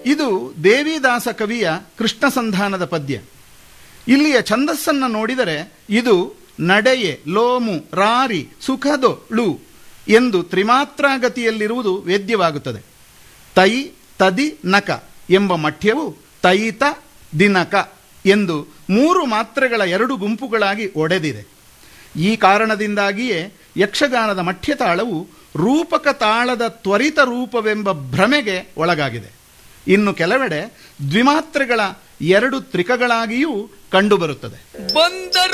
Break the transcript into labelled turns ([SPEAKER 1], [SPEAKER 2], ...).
[SPEAKER 1] ಇದು ದೇವಿದಾಸ ಕವಿಯ ಕೃಷ್ಣ ಸಂಧಾನದ ಪದ್ಯ ಇಲ್ಲಿಯ ಛಂದಸ್ಸನ್ನು ನೋಡಿದರೆ ಇದು ನಡೆಯೆ ಲೋಮು ರಾರಿ ಸುಖದೊ ಳು ಎಂದು ತ್ರಿಮಾತ್ರಾಗತಿಯಲ್ಲಿರುವುದು ವೇದ್ಯವಾಗುತ್ತದೆ ತೈ ತದಿ ನಕ ಎಂಬ ಮಠ್ಯವು ತೈತ ದಿನಕ ಎಂದು ಮೂರು ಮಾತ್ರೆಗಳ ಎರಡು ಗುಂಪುಗಳಾಗಿ ಒಡೆದಿದೆ ಈ ಕಾರಣದಿಂದಾಗಿಯೇ ಯಕ್ಷಗಾನದ ಮಠ್ಯತಾಳವು ರೂಪಕ ತಾಳದ ತ್ವರಿತ ರೂಪವೆಂಬ ಭ್ರಮೆಗೆ ಒಳಗಾಗಿದೆ ಇನ್ನು ಕೆಲವೆಡೆ ದ್ವಿಮಾತ್ರೆಗಳ ಎರಡು ತ್ರಿಕಗಳಾಗಿಯೂ ಕಂಡುಬರುತ್ತದೆ
[SPEAKER 2] ಬಂದರ